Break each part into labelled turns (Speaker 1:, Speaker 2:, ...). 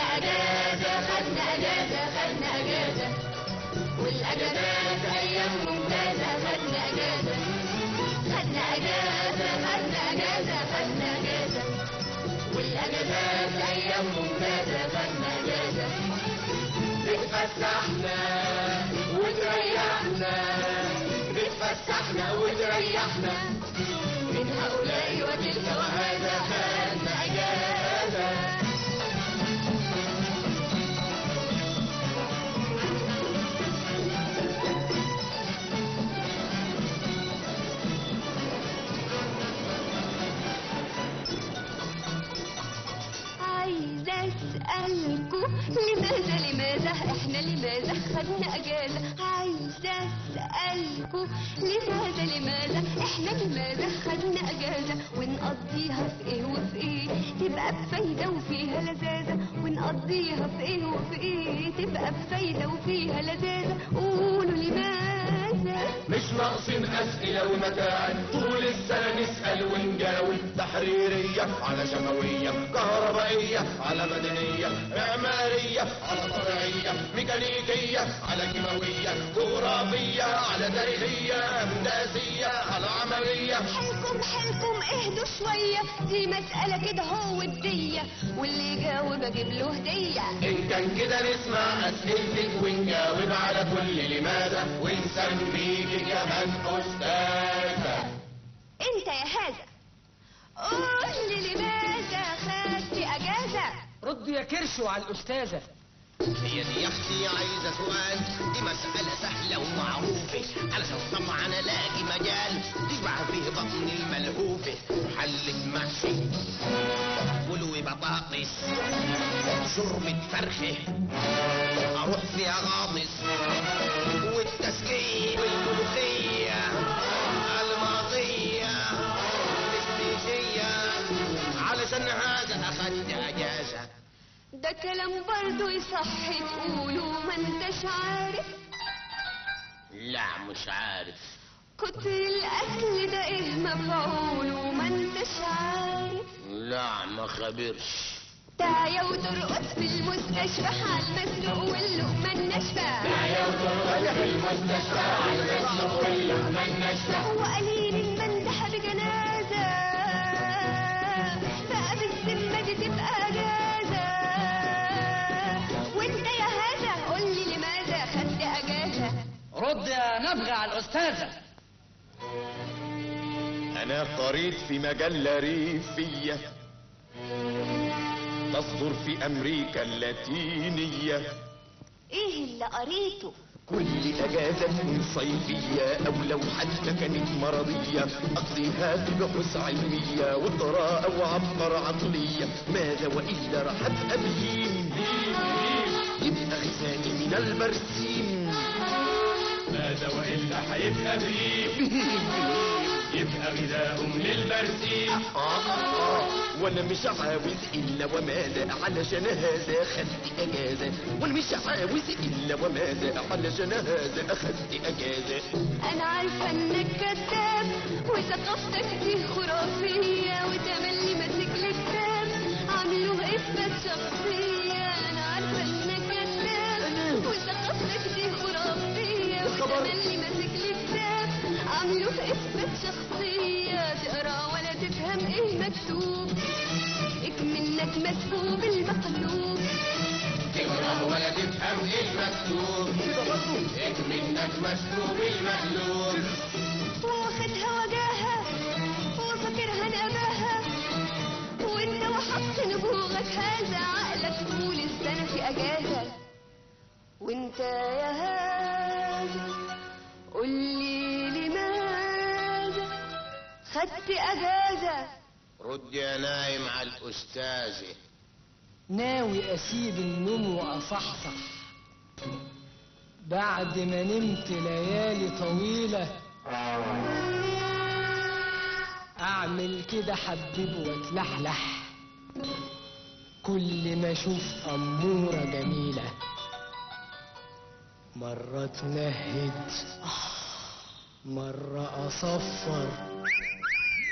Speaker 1: خدنا اجازة خدنا اجازة خدنا اجازة والاجازات ايام ممتازة خدنا اجازة خدنا اجازة خدنا اجازة خدنا اجازة والاجازات ايام ممتازة خدنا اجازة اتفسحنا وتريحنا اتفسحنا وتريحنا من هؤلاء وتلك وهذا خدنا اجازة
Speaker 2: عايزة أسألكوا لماذا لماذا احنا لماذا خدنا أجازة عايزة أسألكوا لماذا لماذا احنا لماذا خدنا أجازة ونقضيها في ايه وفي ايه تبقى بفايدة وفيها لذاذة ونقضيها في ايه وفي ايه تبقى بفايدة وفيها لذاذة قولوا لماذا
Speaker 1: مش ناقصين أسئلة ومتاعب طول السنة نسأل ونجاوب تحريرية على شفوية كهربائية على مدنية معمارية على طبيعية ميكانيكية على كيماوية جغرافية على تاريخية هندسية على عملية
Speaker 2: حلكم حلكم اهدوا شوية دي مسألة كده هو الدية واللي يجاوب اجيب له هدية
Speaker 1: إن كان كده نسمع أسئلتك ونجاوب على كل لماذا ونسميك كمان أستاذة
Speaker 2: انت يا هذا قول لي لماذا خدت اجازة
Speaker 3: رد يا كرشو على الأستاذة
Speaker 4: هي دي يا اختي عايزه سؤال دي مسألة سهلة ومعروفة علشان طبعا الاقي مجال تشبع فيه بطن الملهوفة حلة محشي فول وبطاطس شوربة فرخة اروح فيها غامس والتسقية والملوخية الماضية الاستيشية علشان هذا اخدت اجازة
Speaker 2: ده كلام برضو يصح تقوله ما انتش عارف
Speaker 4: لا مش عارف
Speaker 2: كتر الاكل ده ايه مفعوله ما انتش عارف
Speaker 4: لا ما خبرش
Speaker 2: تعيا وترقص في المستشفى على المسلوق واللقمة الناشفة
Speaker 1: تعيا وترقص في المستشفى على المسلوق واللقمة الناشفة
Speaker 2: هو قليل المندحة بجنازة بقى بالذمة دي تبقى اجازة وانت يا هذا قول لي لماذا خدت اجازة
Speaker 3: رد يا نبغى على الأستاذة
Speaker 1: أنا قريت في مجلة ريفية تصدر في أمريكا اللاتينية
Speaker 2: ايه اللي قريته
Speaker 1: كل أجازة تكون صيفية أو لو حتى كانت مرضية أقضيها في بحوث علمية وقراءة وعبقرة عقلية ماذا وإلا راح أبقى بهيم يبقى غذائي من البرسيم
Speaker 5: ماذا وإلا هيبقى بريف يبقى غذاء من البرسيم
Speaker 1: آه آه وأنا مش عاوز إلا وماذا علشان هذا أخدت أجازة وأنا مش عاوز إلا وماذا علشان هذا أخدت أجازة
Speaker 2: انا عارفة انك كذاب وثقافتك دي خرافية وتملي ماسك لكتاب عامله اثبات شخصية انا عارفة انك كذاب وثقافتك دي خرافية وتملي ماسك لكتاب عامله اثبات شخصية تقرا ولا تفهم ايه مكتوب اكمنك مسبوب المقلوب
Speaker 1: تقرأ ولا تفهم إيه المكتوب منك مسلوب المقلوب
Speaker 2: واخدها وجاهة وفاكرها نباهة وانت وحط نبوغك هذا عقلك طول السنة في اجازة وانت يا هذا قولي لماذا خدت اجازة
Speaker 4: رد يا نايم على الأستاذة
Speaker 3: ناوي أسيب النوم وأصحصح بعد ما نمت ليالي طويلة أعمل كده حبيب واتلحلح كل ما أشوف أمورة جميلة مرة تنهد مرة أصفر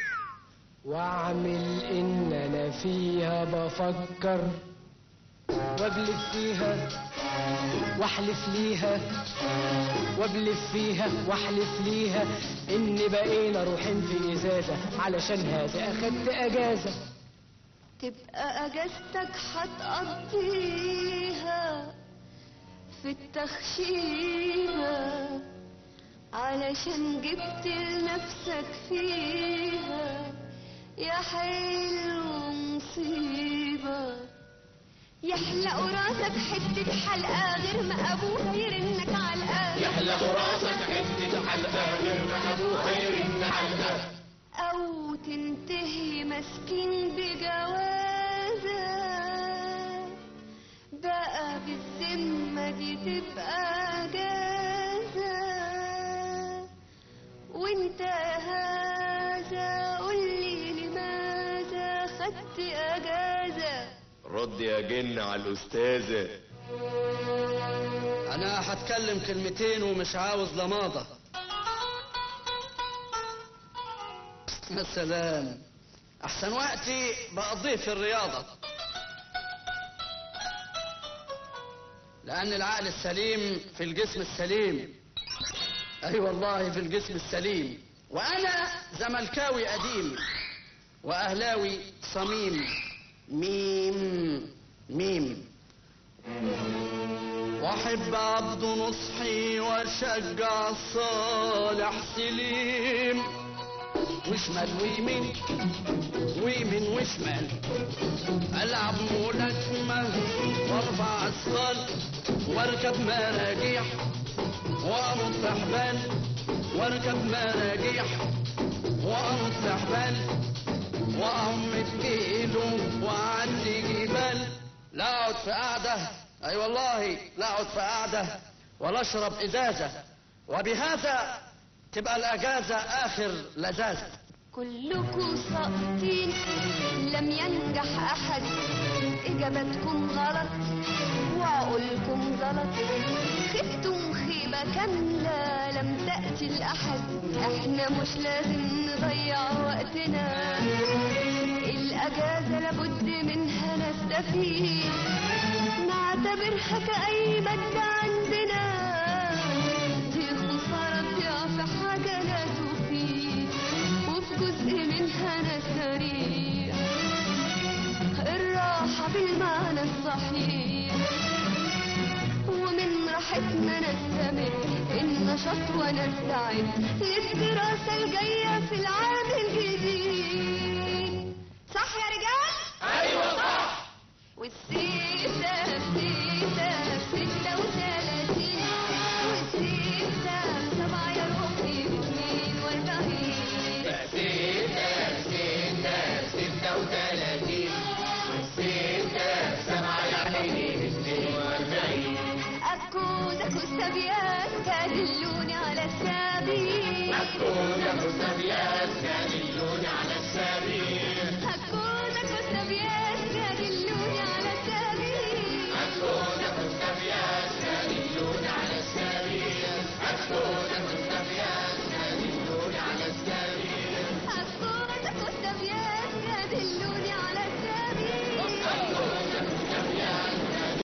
Speaker 3: وأعمل إن أنا فيها بفكر وابلف فيها واحلف ليها وابلف فيها واحلف ليها ان بقينا روحين في ازازه علشان هذا اخدت اجازه
Speaker 2: تبقى اجازتك هتقضيها في التخشيبة علشان جبت لنفسك فيها يا حلو مصيبة يحلق راسك حتة حلقة غير ما أبوها يرنك علقة
Speaker 1: يحلق راسك حتة حلقة غير ما أبوها يرن علقة
Speaker 2: أو تنتهي مسكين بجوازة بقى بالذمة دي تبقى جازة وانت يا هذا قولي لماذا خدت أجازة
Speaker 1: رد يا جن على الأستاذة
Speaker 6: انا هتكلم كلمتين ومش عاوز لماضة يا سلام احسن وقتي بقضيه في الرياضة لان العقل السليم في الجسم السليم اي والله في الجسم السليم وانا زملكاوي قديم واهلاوي صميم ميم ميم واحب عبد نصحي واشجع صالح سليم وشمال ويمين ويمين وشمال العب ملاكمة وارفع اثقال واركب مراجيح وانط في حبال واركب مراجيح وانط في حبال واعم كيلو واعدي جبال لا اقعد في قعده اي والله لا اقعد في قعده ولا اشرب ازازه وبهذا تبقى الاجازه اخر لذاذه
Speaker 2: كلكم ساقطين لم ينجح احد اجابتكم غلط وعقولكم غلط خفتم خيبة كاملة لم تأتي الأحد احنا مش لازم نضيع وقتنا الأجازة لابد منها نستفيد نعتبرها كأي مادة عندنا دي خسارة تضيع في حاجة لا تفيد وفي جزء منها نستريح الراحة بالمعنى الصحيح ومن راحتنا نستمر النشاط ونستعد للدراسة الجاية في العام الجديد صح يا رجال؟ أيوة صح والستة ستة ستة وثلاثين والستة سبعة يا روحي اثنين واربعين أكوزك والسبيان تدلوني على السبيل أكوزك والسبيان